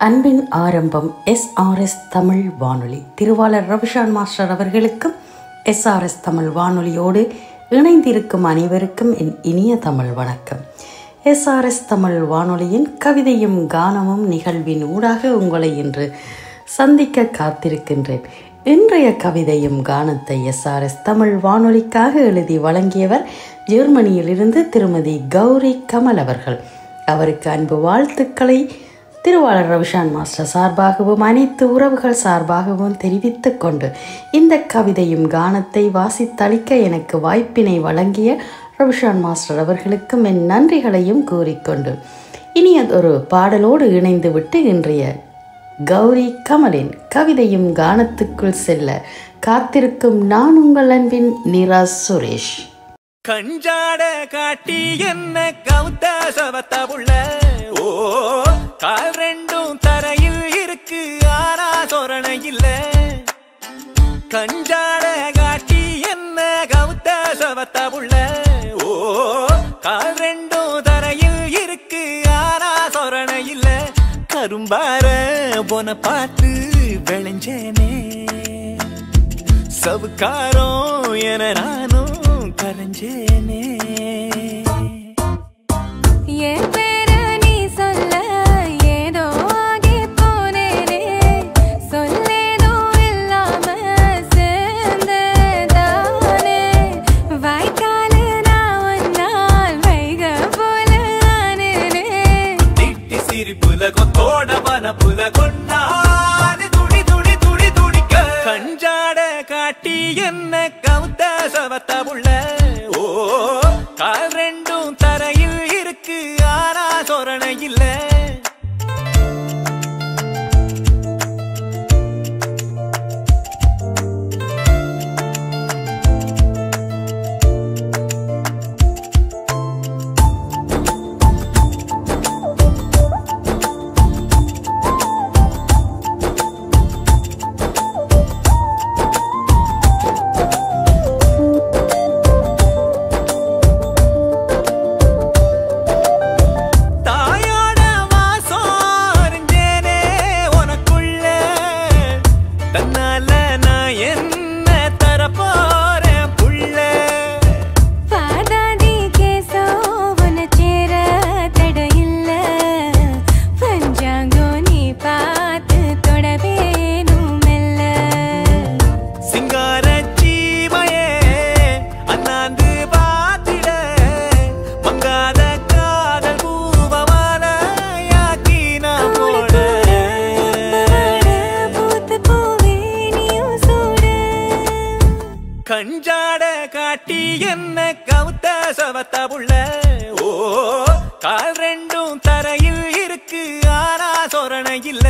அன்பின் ஆரம்பம் எஸ்ஆர்எஸ் தமிழ் வானொலி திருவாளர் ரவிஷான் மாஸ்டர் அவர்களுக்கும் எஸ்ஆர்எஸ் தமிழ் வானொலியோடு இணைந்திருக்கும் அனைவருக்கும் என் இனிய தமிழ் வணக்கம் எஸ்ஆர்எஸ் தமிழ் வானொலியின் கவிதையும் கானமும் நிகழ்வின் ஊடாக உங்களை இன்று சந்திக்க காத்திருக்கின்றேன் இன்றைய கவிதையும் கானத்தை எஸ்ஆர்எஸ் தமிழ் வானொலிக்காக எழுதி வழங்கியவர் ஜெர்மனியிலிருந்து திருமதி கௌரி கமல் அவர்கள் அவருக்கு அன்பு வாழ்த்துக்களை திருவாளர் ரவிஷான் மாஸ்டர் சார்பாகவும் அனைத்து உறவுகள் சார்பாகவும் தெரிவித்துக் கொண்டு இந்த கவிதையும் கானத்தை வாசித்தளிக்க எனக்கு வாய்ப்பினை வழங்கிய ரவிஷான் மாஸ்டர் அவர்களுக்கும் என் நன்றிகளையும் கூறிக்கொண்டு இனியதொரு பாடலோடு இணைந்துவிட்டு இன்றைய கௌரி கமலின் கவிதையும் கானத்துக்குள் செல்ல காத்திருக்கும் நான் உங்கள் அன்பின் நிராஸ் சுரேஷ் கஞ்சாட காட்டி என்ன கவுத்த சவத்த புள்ள ஓ கால் ரெண்டும் தரையில் இருக்கு ஆனா சொரணை இல்ல கஞ்சாட காட்டி என்ன கவுத்த சவத்த புள்ள ஓ கால் ரெண்டும் தரையில் இருக்கு ஆனா சொரணை இல்ல கரும்பார போன பார்த்து விளைஞ்சேனே சவுக்காரம் என நானும் கரைஞ்சேனே என் பேர நீ சொல்ல ஏதோ ஆகி போனேனே சொல்லேதோ இல்லாம சேர்ந்ததானே வாய்க்கால நான் வந்தால் வைக போல ஆனேனே திட்டி சிரிப்புல கொத்தோட மனப்புல கொண்டாடு துடி துடி துடி துடிக்க கஞ்சாட காட்டி என்ன கவுத்த சவத்த புள்ள ஓ கால் ரெண்டும் தரையில் இருக்கு ஆனா சொரணை இல்ல தாயோட வாசம் அறிஞ்சேனே உனக்குள்ள தன்னால நான் என்ன தரப்போறேன் புள்ள பாதாதி கேசோ உன சேர தடையில்ல பஞ்சாங்கோ நீ பார்த்து தொடவேனும் மெல்ல சிங்கார ஜீவையே அண்ணாந்து பாத்திட மங்காத காதல் பூவமாலையாக்கி நான் போட பூத்து பூவே நீயும் சூடு கஞ்சாட காட்டி என்ன கவுத்த சவத்த புள்ள ஓ கால் ரெண்டும் தரையில் இருக்கு ஆனா சொரணை இல்ல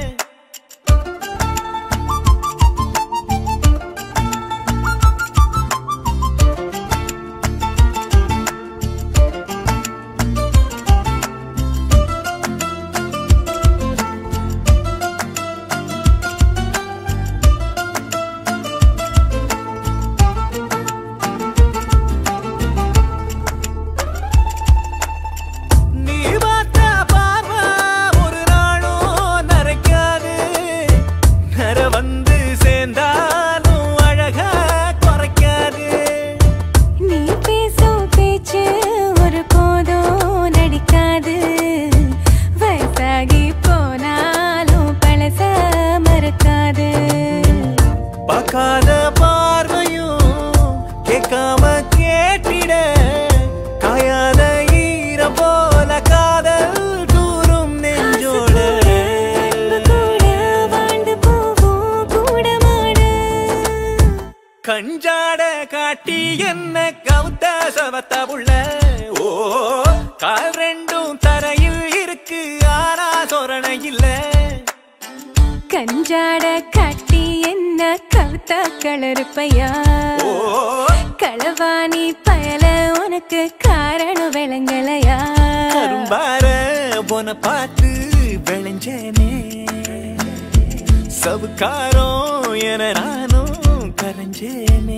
நீ பார்த்த பார்வை ஒரு நாளும் நரைக்காது நர வந்து சேர்ந்தாலும் அழகா குறைக்காது நீ பேசும் பேச்சு ஒரு போதும் நடிக்காது வயசாகி போனாலும் பழச மறக்காது பார்க்காத பார்வையும் கேட்காம கேட்டிட காயாத ஈரம் போல காதல் தூரும் நெஞ்சோட அன்பு கூட வாழ்ந்து போவோம் கூட மாடு கஞ்சாட காட்டி என்ன கவுத்த சவத்த புள்ள ஓ கால் ரெண்டும் தரையில் இருக்கு ஆனா சொரணை இல்ல கஞ்சாட கட்டி என்ன கவுத்தா கலருப்பையா ஓ களவாணி பயல உனக்கு காரணம் விளங்கலையா கரும்பார போன பார்த்து விளைஞ்சேனே சவுக்காரம் என நானும் கரைஞ்சேனே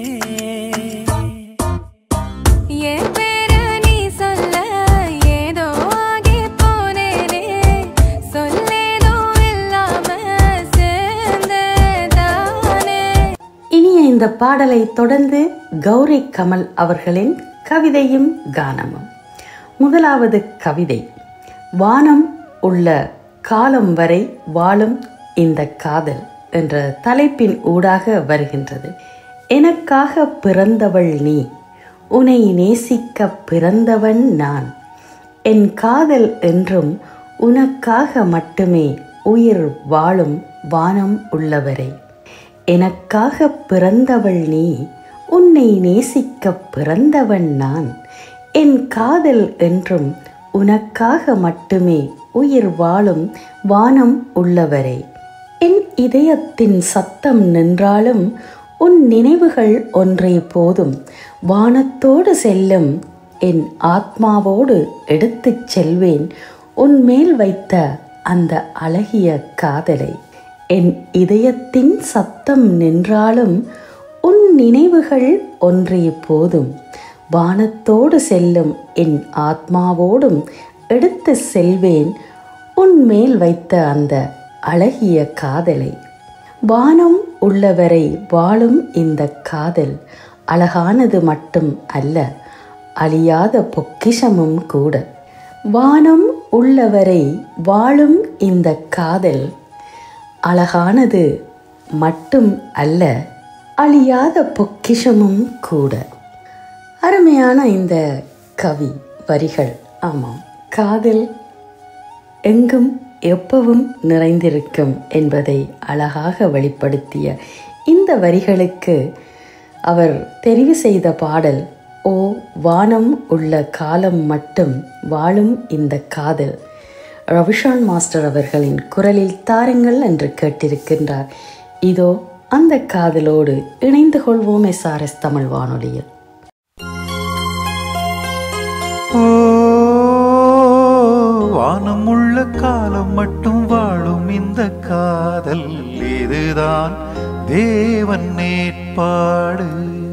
என் பேர நீ சொல்ல ஏதோ ஆகி போனேனே சொல்லேதோ இந்த பாடலை தொடர்ந்து கௌரி கமல் அவர்களின் கவிதையும் கானமும் முதலாவது கவிதை வானம் உள்ள காலம் வரை வாழும் இந்த காதல் என்ற தலைப்பின் ஊடாக வருகின்றது எனக்காக பிறந்தவள் நீ உன்னை நேசிக்க பிறந்தவன் நான் என் காதல் என்றும் உனக்காக மட்டுமே உயிர் வாழும் வானம் உள்ளவரை எனக்காக பிறந்தவள் நீ உன்னை நேசிக்க பிறந்தவன் நான் என் காதல் என்றும் உனக்காக மட்டுமே உயிர் வாழும் வானம் உள்ளவரை என் இதயத்தின் சத்தம் நின்றாலும் உன் நினைவுகள் ஒன்றே போதும் வானத்தோடு செல்லும் என் ஆத்மாவோடு எடுத்துச் செல்வேன் உன் மேல் வைத்த அந்த அழகிய காதலை என் இதயத்தின் சத்தம் நின்றாலும் உன் நினைவுகள் ஒன்றே போதும் வானத்தோடு செல்லும் என் ஆத்மாவோடும் எடுத்து செல்வேன் உன் மேல் வைத்த அந்த அழகிய காதலை வானம் உள்ளவரை வாழும் இந்த காதல் அழகானது மட்டும் அல்ல அழியாத பொக்கிஷமும் கூட வானம் உள்ளவரை வாழும் இந்த காதல் அழகானது மட்டும் அல்ல அழியாத பொக்கிஷமும் கூட அருமையான இந்த கவி வரிகள் ஆமாம் காதல் எங்கும் எப்பவும் நிறைந்திருக்கும் என்பதை அழகாக வெளிப்படுத்திய இந்த வரிகளுக்கு அவர் தெரிவு செய்த பாடல் ஓ வானம் உள்ள காலம் மட்டும் வாழும் இந்த காதல் ரவிஷான் மாஸ்டர் அவர்களின் குரலில் தாருங்கள் என்று கேட்டிருக்கின்றார் இதோ அந்த காதலோடு இணைந்து கொள்வோம் எஸ்ஆர்எஸ் தமிழ் வானொலியில் ஓ வானமுள்ள காலம் மட்டும் வாழும் இந்த காதல் இதுதான் தேவன் ஏற்பாடு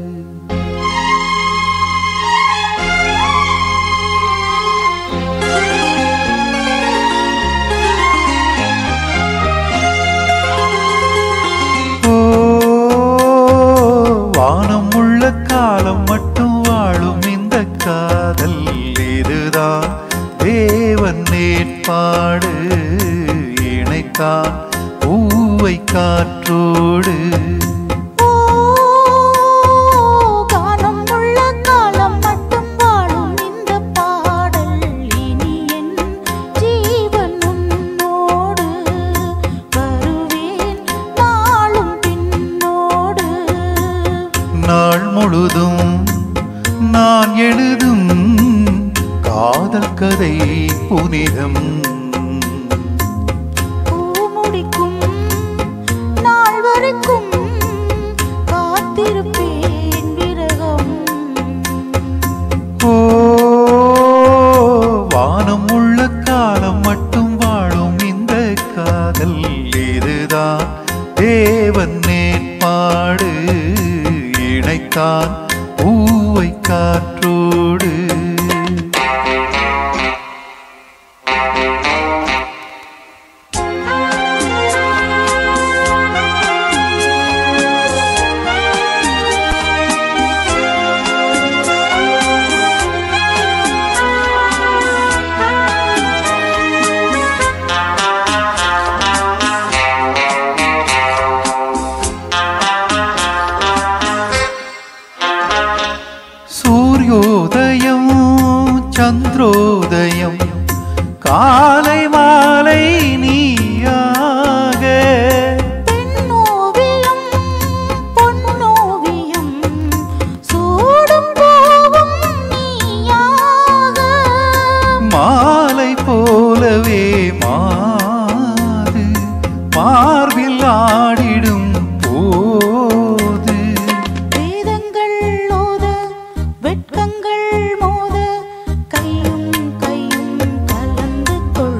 ஓ வானமுள்ள காலம் மட்டும் வாழும் இந்த காதல் இதுதான் தேவன் ஏற்பாடு இணைத்தான் பூவை காற்றோடு ஓ காலம் உள்ள காலம் மட்டும் வாழும் இந்த பாடல் இனி என் ஜீவன் உன்னோடு வருவேன் நாளும் பின்னோடு நாள் முழுதும் நான் எழுதும் காதல் கதை புனிதம் பூ முடிக்கும் நாள் வரைக்கும் காத்திருப்பேன் விரகம் ஓ வானம் உள்ள காலம் மட்டும் வாழும் இந்த காதல் இதுதான் தேவன் ஏற்பாடு இணைத்தான் பூவை காற்றோடு சூரியோதயம் சந்திரோதயம் காலை மாலை நீயாக பெண்ணோவியம் பொன்னோவியம் சூடும் பூவும் நீயாக மாலை போலவே மாது மார்பில் ஆடிடும் போது வேதங்கள் ஓத வெட்கங்கள் மோத கையும் கையும் கலந்து கொள்ள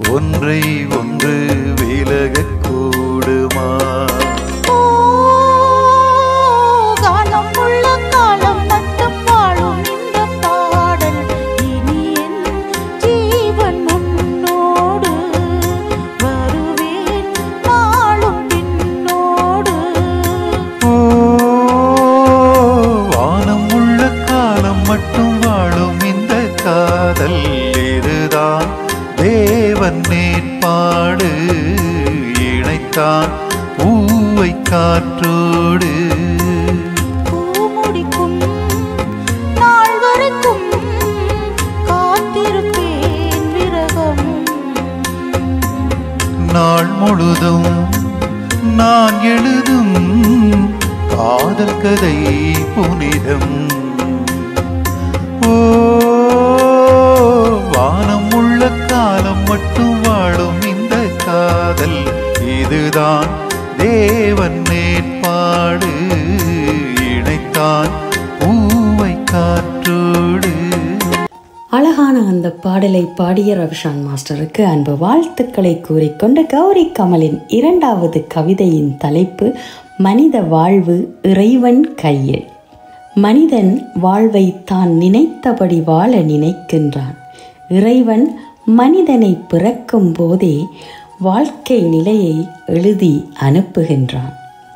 ஒன்றை ஒன்று விலகக் கூடுமா ஓ, காலம் உள்ள காலம் மட்டும் வாழும் இந்த பாடல் இனி என் ஜீவன் உன்னோடு வருவேன் நாளும் பின்னோடு ஓ வானம் உள்ள காலம் மட்டும் வாழும் இந்த காதல் இதுதான் தேவன் நேற்பாடு இணைத்தான் பூவை காற்றோடு பூ முடிக்கும் நாள் வரைக்கும் காத்திருப்பேன் விரகம் நாள் முழுதும் நான் எழுதும் காதல் கதை புனிதம் ஓ வானம் உள்ள காலம் மட்டும் வாழும் இந்த காதல் இதுதான் தேவன் நேற்பாடு இணைத்தான் பூவை காற்றோடு அழகான அந்த பாடலை பாடிய ரவிஷான் மாஸ்டருக்கு அன்பு வாழ்த்துக்களை கூறிக்கொண்டு கௌரி கமலின் இரண்டாவது கவிதையின் தலைப்பு மனித வாழ்வு இறைவன் கையில் மனிதன் வாழ்வை தான் நினைத்தபடி வாழ நினைக்கின்றான் இறைவன் மனிதனை பிறக்கும் போதே வாழ்க்கை நிலையை எழுதி அனுப்புகின்றான்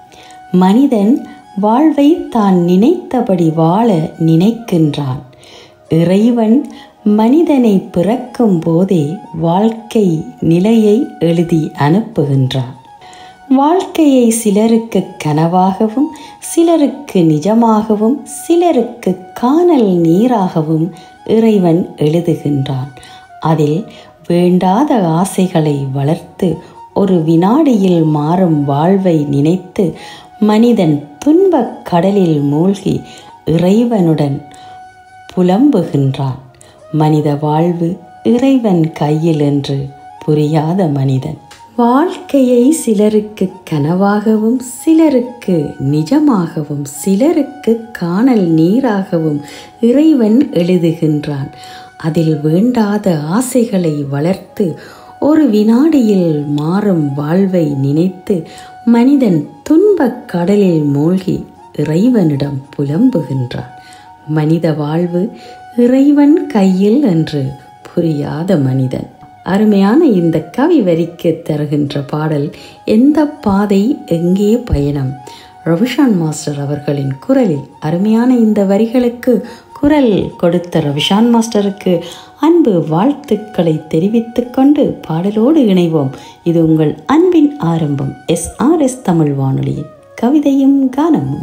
மனிதன் வாழ்வை தான் நினைத்தபடி வாழ நினைக்கின்றான் இறைவன் மனிதனை பிறக்கும் போதே வாழ்க்கை நிலையை எழுதி அனுப்புகின்றான் வாழ்க்கையை சிலருக்கு கனவாகவும் சிலருக்கு நிஜமாகவும் சிலருக்கு காணல் நீராகவும் இறைவன் எழுதுகின்றான் அதில் வேண்டாத ஆசைகளை வளர்த்து ஒரு வினாடியில் மாறும் வாழ்வை நினைத்து மனிதன் துன்பக் கடலில் மூழ்கி இறைவனுடன் புலம்புகின்றான் மனித வாழ்வு இறைவன் கையில் என்று புரியாத மனிதன் வாழ்க்கையை சிலருக்கு கனவாகவும் சிலருக்கு நிஜமாகவும் சிலருக்கு காணல் நீராகவும் இறைவன் எழுதுகின்றான் அதில் வேண்டாத ஆசைகளை வளர்த்து ஒரு வினாடியில் மாறும் வாழ்வை நினைத்து மனிதன் துன்பக் கடலில் மூழ்கி இறைவனிடம் புலம்புகின்றான் மனித வாழ்வு இறைவன் கையில் என்று புரியாத மனிதன் அருமையான இந்த கவி வரிக்கு தருகின்ற பாடல் எந்த பாதை எங்கே பயணம் ரவிஷான் மாஸ்டர் அவர்களின் குரலில் அருமையான இந்த வரிகளுக்கு குரல் கொடுத்த ரவிஷான் மாஸ்டருக்கு அன்பு வாழ்த்துக்களை தெரிவித்துக் கொண்டு பாடலோடு இணைவோம் இது உங்கள் அன்பின் ஆரம்பம் எஸ் ஆர் எஸ் தமிழ் வானொலியின் கவிதையும் கானமும்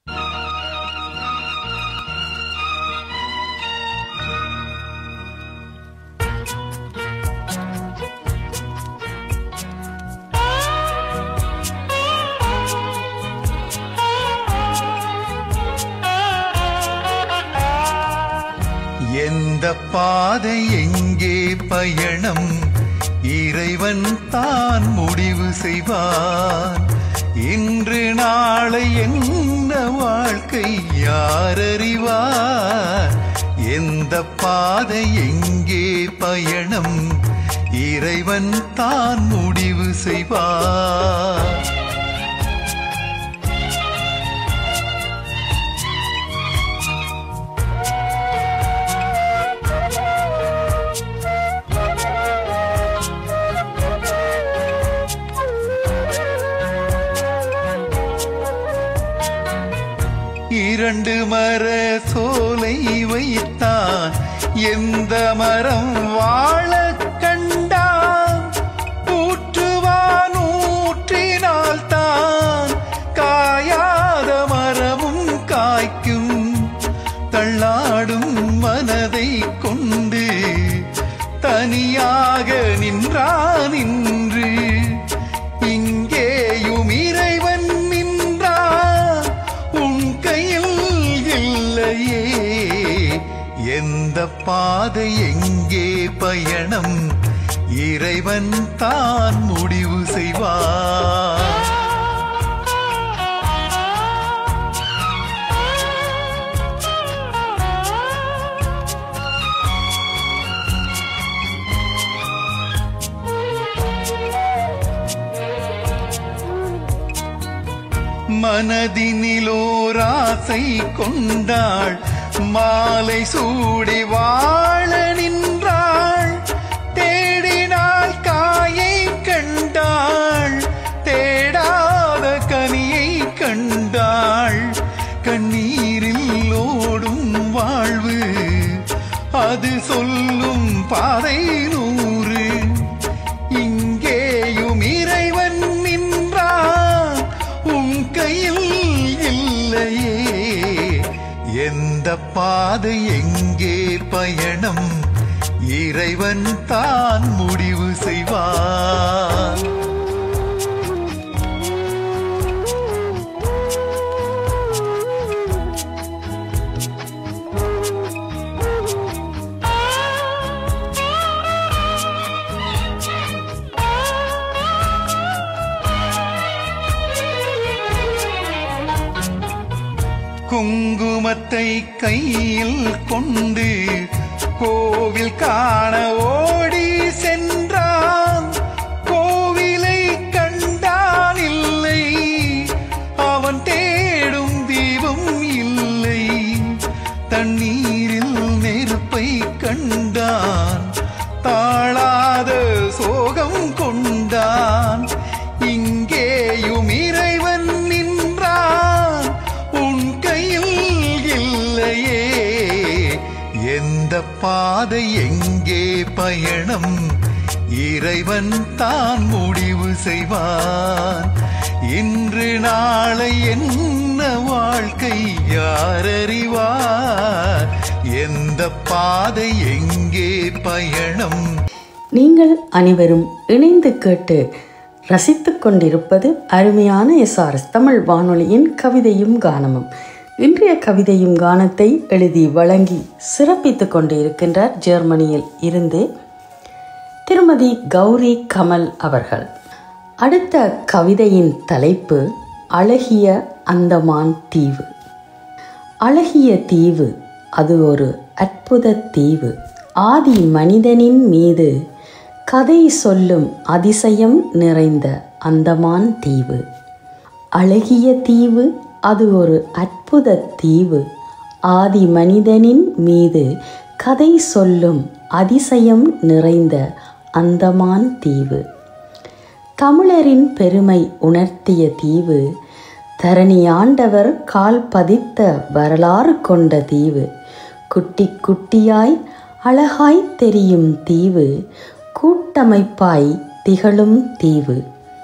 எந்த பாதை எங்கே பயணம் இறைவன் தான் முடிவு செய்வான் இன்று நாளை என்ன வாழ்க்கை யார் அறிவார் எந்த பாதை எங்கே பயணம் இறைவன் தான் முடிவு செய்வார் இரண்டு மர சோலை வைத்தான் எந்த மரம் வாழ கண்டான் ஊற்றுவான் ஊற்றினால் தான் காயாத மரமும் காய்க்கும் தள்ளாடும் மனதை கொண்டு தனியாக நின்றான் இன்று இங்கேயும் இறைவன் நின்றான் உன் கையில் இல்லையே எந்த பாதை எங்கே பயணம் இறைவன் தான் முடிவு செய்வான் மனதினிலோராசை கொண்டாள் மாலை சூடி வாழ நின்றாள் தேடினாள் காயை கண்டாள் தேடாத கனியை கண்டாள் கண்ணீரில் ஓடும் வாழ்வு அது சொல்லும் பாதை நூறு இங்கேயும் இறைவன் நின்றான் உன் கையில் இல்லையே எந்த பாதை எங்கே பயணம் இறைவன் தான் முடிவு செய்வான் குங்குமத்தை கையில் கொண்டு கோவில் காண ஓடி சென்றான் கோவிலை கண்டான் இல்லை அவன் தேடும் தீபம் இல்லை தண்ணீரில் நெருப்பை கண்டான் தாழாத சோகம் கொண்டான் இங்கேயும் இறைவன் நின்றான் உன் கையில் இல்லையே எந்த பாதை எங்கே பயணம் இறைவன் தான் முடிவு செய்வான் இன்று நாளை என்ன வாழ்க்கை யார் அறிவார் எந்த பாதை எங்கே பயணம் நீங்கள் அனைவரும் இணைந்து கேட்டு ரசித்துக் கொண்டிருப்பது அருமையான எஸ்ஆர்எஸ் தமிழ் வானொலியின் கவிதையும் கானமும் இன்றைய கவிதையும் கானத்தை எழுதி வழங்கி சிறப்பித்துக் கொண்டிருக்கின்றார் ஜெர்மனியில் இருந்து திருமதி கௌரி கமல் அவர்கள் அடுத்த கவிதையின் தலைப்பு அழகிய அந்தமான் தீவு அழகிய தீவு அது ஒரு அற்புத தீவு ஆதி மனிதனின் மீது கதை சொல்லும் அதிசயம் நிறைந்த அந்தமான் தீவு அழகிய தீவு அது ஒரு அற்புத தீவு ஆதி மனிதனின் மீது கதை சொல்லும் அதிசயம் நிறைந்த அந்தமான் தீவு தமிழரின் பெருமை உணர்த்திய தீவு தரணியாண்டவர் கால் பதித்த வரலாறு கொண்ட தீவு குட்டி குட்டியாய் அழகாய் தெரியும் தீவு கூட்டமைப்பாய் திகழும் தீவு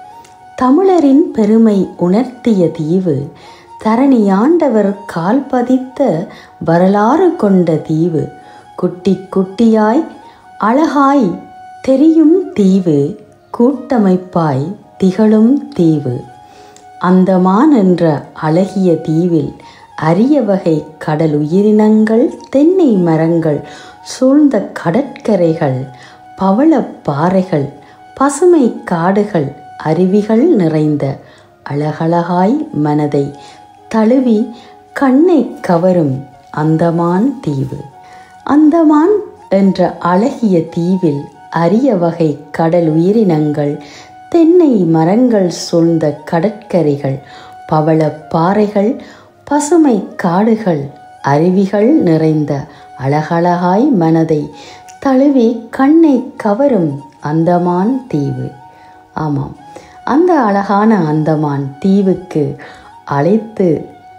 தமிழரின் பெருமை உணர்த்திய தீவு தரணியாண்டவர் கால் பதித்த வரலாறு கொண்ட தீவு குட்டி குட்டியாய் அழகாய் தெரியும் தீவு கூட்டமைப்பாய் திகழும் தீவு அந்தமான் என்ற அழகிய தீவில் அரிய வகை கடல் உயிரினங்கள் தென்னை மரங்கள் சூழ்ந்த கடற்கரைகள் பவளப் பாறைகள் பசுமை காடுகள் அருவிகள் நிறைந்த அழகழகாய் மனதை தழுவி கண்ணை கவரும் அந்தமான் தீவு அந்தமான் என்ற அழகிய தீவில் அரிய வகை கடல் உயிரினங்கள் தென்னை மரங்கள் சூழ்ந்த கடற்கரைகள் பவளப் பாறைகள் பசுமை காடுகள் அருவிகள் நிறைந்த அழகழகாய் மனதை தழுவி கண்ணை கவரும் அந்தமான் தீவு ஆமாம் அந்த அழகான அந்தமான் தீவுக்கு அழைத்து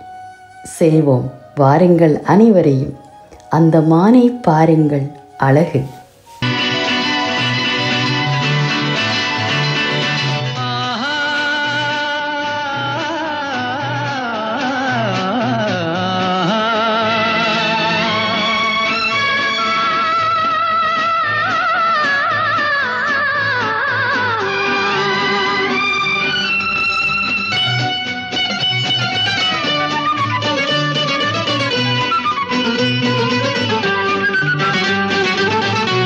செல்வோம் வாருங்கள் அனைவரையும் அந்த மானை பாருங்கள் அழகு ஆ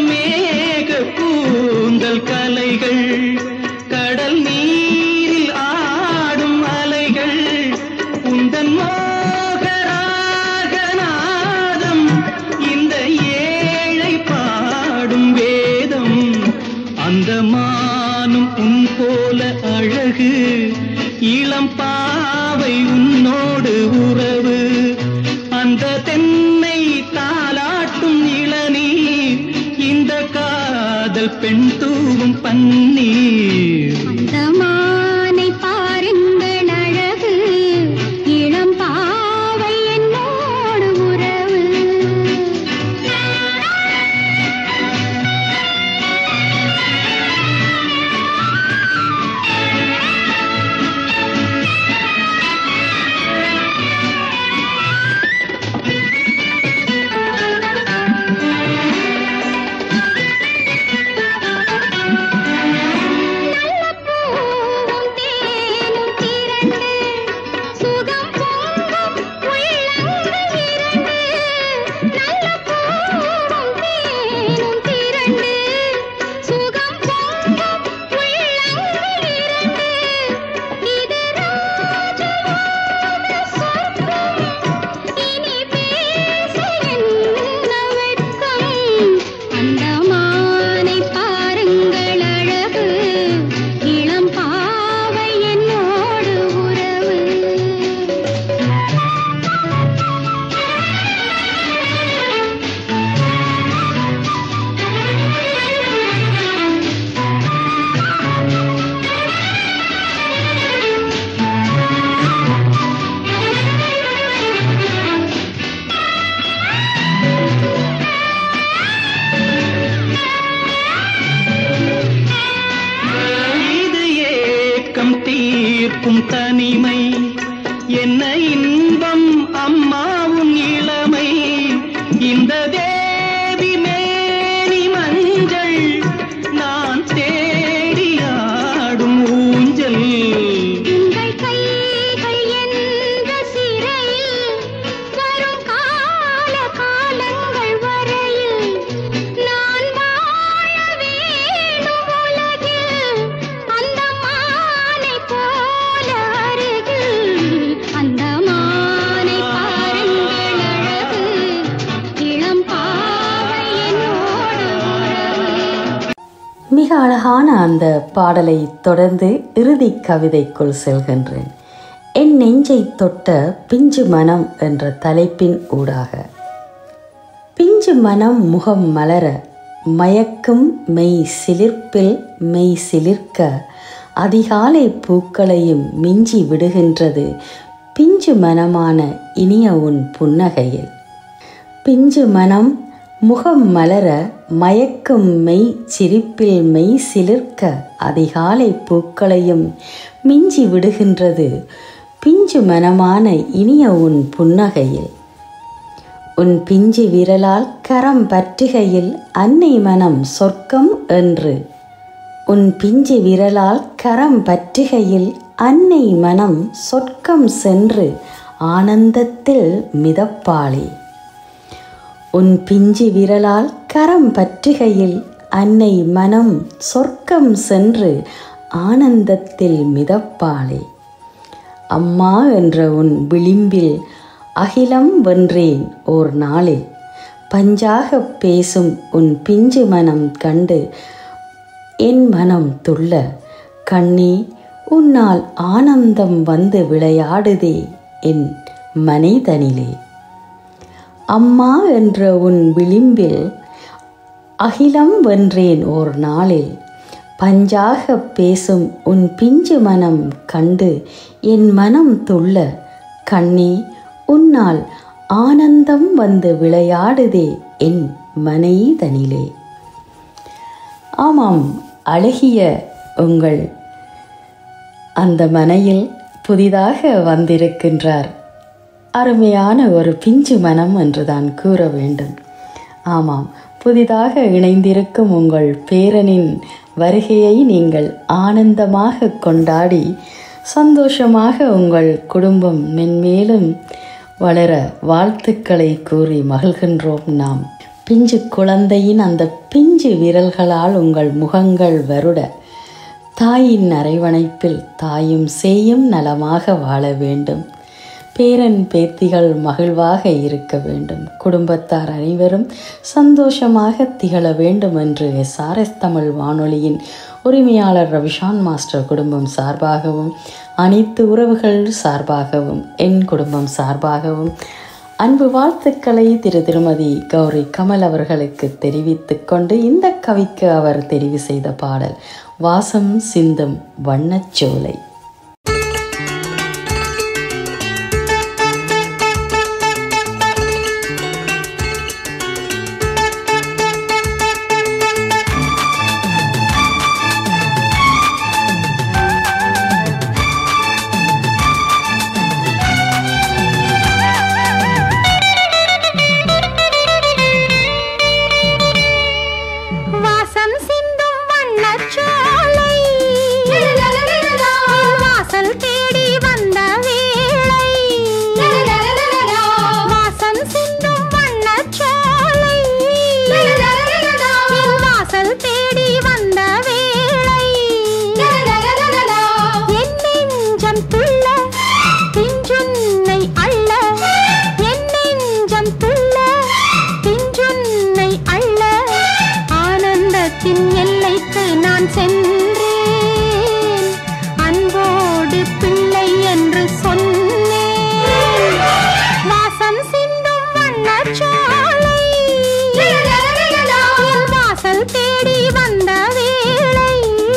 மேக கூந்தல் கலைகள் கடல் நீரில் ஆடும் அலைகள் உந்தன் மோகராகநாதம் இந்த ஏழை பாடும் வேதம் அந்த மானும் உன் போல அழகு இளம் பாவை உன்னோடு உறவு அந்த தென்னை தாலாட்டும் இளநீர் இந்த காதல் பெண் தூவும் பன்னீர் அந்த மானை பாருங்கள் அழகு இளம் பாவை என்னோடு உறவு பூவும் தேனும் திரண்டு சுகம் பொங்கும் உள்ளங்கள் இரண்டு நல்ல பூவும் தேனும் திரண்டு சுகம் பொங்கும் உள்ளங்கள் இரண்டு இது ராஜயோக சொர்க்கம் இனி பேச என்ன வெட்கம் அந்த மானை பாருங்கள் அழகு இளம் பாவை என்னோடு உறவு இது ஏக்கம் தீர்க்கும் தனிமை என்ன இன்பம் அம்மாவும் இளமை இந்த தேவி மேனி மஞ்சள் நான் தேடி ஆடும் ஊஞ்சல் உங்கள் கைகள் என்ற சிறையில் வரும் கால காலங்கள் வரையில் நான் வாழ வேணும் உலகில் அந்த மானை போல அருகில் அந்த மானை பாருங்கள் அழகு இளம் பாவை என்னோடு உறவு மிக அழகான அந்த பாடலை தொடர்ந்து இறுதி கவிதைக்குள் செல்கின்றேன் என் நெஞ்சை தொட்ட பிஞ்சு மனம் என்ற தலைப்பின் ஊடாக பிஞ்சு மனம் முகம் மலர மயக்கும் மெய் சிலிர்ப்பில் மெய் சிலிர்க்க அதிகாலை பூக்களையும் மிஞ்சி விடுகின்றது பிஞ்சு மனமான இனிய உன் புன்னகையில் பிஞ்சு மனம் முகம் மலர மயக்கும் மெய் சிரிப்பில் மெய் சிலிர்க்க அதிகாலை பூக்களையும் மிஞ்சி விடுகின்றது பிஞ்சு மனமான இனிய உன் புன்னகையில் உன் பிஞ்சு விரலால் கரம் பற்றுகையில் அன்னை மனம் சொர்க்கம் என்று உன் பிஞ்சு விரலால் கரம் பற்றுகையில் அன்னை மனம் சொர்க்கம் சென்று ஆனந்தத்தில் மிதப்பாளே உன் பிஞ்சு விரலால் கரம் பற்றுகையில் அன்னை மனம் சொர்க்கம் சென்று ஆனந்தத்தில் மிதப்பாளே அம்மா என்ற உன் விளிம்பில் அகிலம் வென்றேன் ஓர் நாளில் பஞ்சாக பேசும் உன் பிஞ்சு மனம் கண்டு என் மனம் துள்ள கண்ணே உன்னால் ஆனந்தம் வந்து விளையாடுதே என் மனைதனிலே அம்மா என்ற உன் விளிம்பில் அகிலம் வென்றேன் ஓர் நாளில் பஞ்சாக பேசும் உன் பிஞ்சு மனம் கண்டு என் மனம் துள்ள கண்ணே உன்னால் ஆனந்தம் வந்து விளையாடுதே என் மனைதனிலே ஆமாம் அழகிய உங்கள் அந்த மனையில் புதிதாக வந்திருக்கின்றார் அருமையான ஒரு பிஞ்சு மனம் என்றுதான் கூற வேண்டும் ஆமாம் புதிதாக இணைந்திருக்கும் உங்கள் பேரனின் வருகையை நீங்கள் ஆனந்தமாக கொண்டாடி சந்தோஷமாக உங்கள் குடும்பம் மென்மேலும் வளர வாழ்த்துக்களை கூறி மகிழ்கின்றோம் நாம் பிஞ்சு குழந்தையின் அந்த பிஞ்சு விரல்களால் உங்கள் முகங்கள் வருட தாயின் அரவணைப்பில் தாயும் சேயும் நலமாக வாழ வேண்டும் பேரன் பேத்திகள் மகிழ்வாக இருக்க வேண்டும் குடும்பத்தார் அனைவரும் சந்தோஷமாக திகழ வேண்டும் என்று எஸ்ஆர்எஸ் தமிழ் வானொலியின் உரிமையாளர் ரவிஷான் மாஸ்டர் குடும்பம் சார்பாகவும் அனைத்து உறவுகள் சார்பாகவும் என் குடும்பம் சார்பாகவும் அன்பு வாழ்த்துக்களை திரு திருமதி கௌரி கமல் அவர்களுக்கு தெரிவித்துக் கொண்டு இந்த கவிக்கு அவர் தெரிவு செய்த பாடல் வாசம் சிந்தும் வண்ணச்சோலை வாசம் சிந்தும் வண்ணச்சோலை வாசல் தேடி வந்த வேளை வாசம் சிந்தும் வண்ணச்சோலை வாசல் தேடி வந்த வேளை என் நெஞ்சம் துள்ள பிஞ்சுன்னை அள்ள என் நெஞ்சம் துள்ள பிஞ்சுன்னை அள்ள ஆனந்தத்தின் எல்லைக்கு நான் சென்றேன் அன்போடு பிள்ளை என்று சொன்னேன் வாசம் சிந்தும் வண்ணச்சோலை என் வாசல் தேடி வந்த வேளை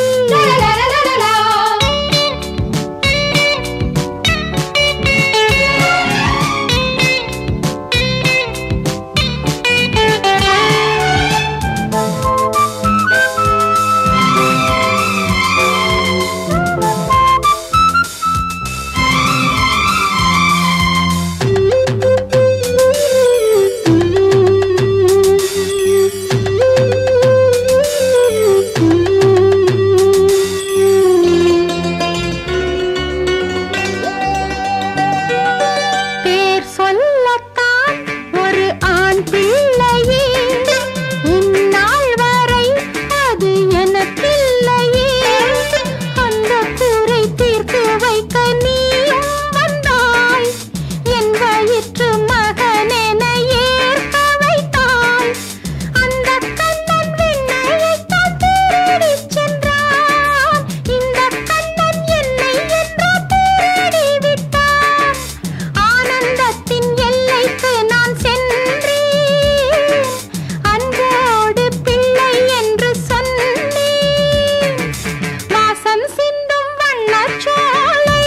பேர் சொல்லத்தான் ஒரு ஆண் பிள்ளையே இந்நாள் வரை அது எனக்கில்லையே அந்த கூரை தீர்த்து வைக்க நீயும் வந்தாய் என் வயிற்று மகனென ஏற்க வைத்தாய் அந்த கண்ணன் விண்ணையைத்தான் தேடிச் சென்றான் இந்த கண்ணன் என்னை என்றோ தேடி விட்டான் ஆனந்தத்தின் எல்லைக்கு நான் சென்றேன் அன்போடு பிள்ளை என்று சொன்னேன் வாசம் சிந்தும் வண்ணச்சோலை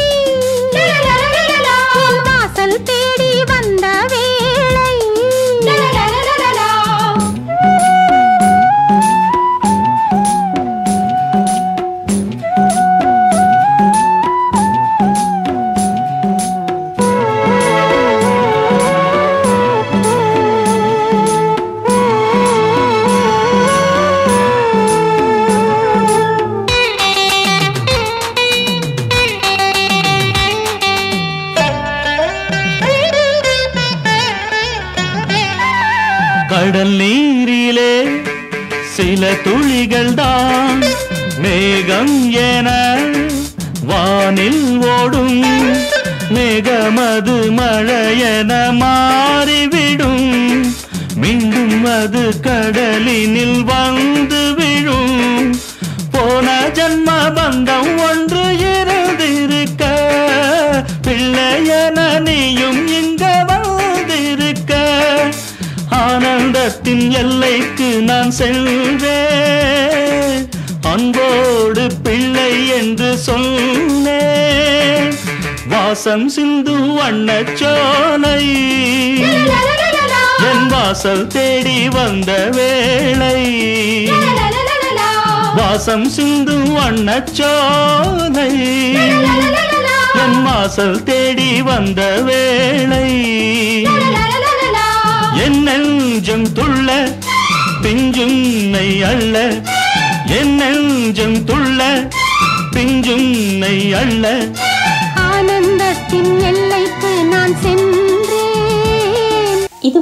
என் வாசல் தேடி வந்த வேளை கடல் நீரிலே சில துளிகள் தான் மேகம் என வானில் ஓடும் மேகமது மழையென மாறிவிடும் மீண்டும் அது கடலினில் வந்து விழும் போன ஜன்ம பந்தம் ஒன்று இருந்திருக்க பிள்ளையன நீயும் இங்க வந்திருக்க ஆனந்தத்தின் எல்லைக்கு நான் செல்வேன் அன்போடு பிள்ளை என்று சொன்னேன் வாசம் சிந்து வண்ணச்சோலை என் வாசல் தேடி வந்த வேளை வாசம் சிந்து வண்ணச்சோலை என் வாசல் தேடி வந்த வேளை என் நெஞ்சம் துள்ள பிஞ்சுன்னை அள்ள என் நெஞ்சம் துள்ள பிஞ்சுன்னை அள்ள ஆனந்தத்தின் எல்லைக்கு நான் சென்றேன் இது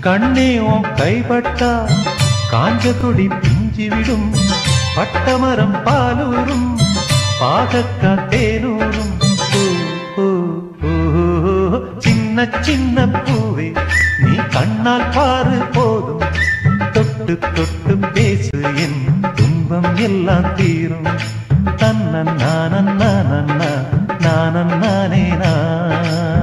கண்ணே உன் கைப்பட்டா காஞ்ச கொடி பிஞ்சி விடும் பட்டமரம் பாலூரும் பாகக்கா தேனூரும் ஊ, ஊ, ஊ, ஊ. சின்ன சின்ன பூவே நீ கண்ணால் பாரு போதும் தொட்டு தொட்டு பேசு என் துன்பம் எல்லாம் தீரும் தன்ன நானே நான்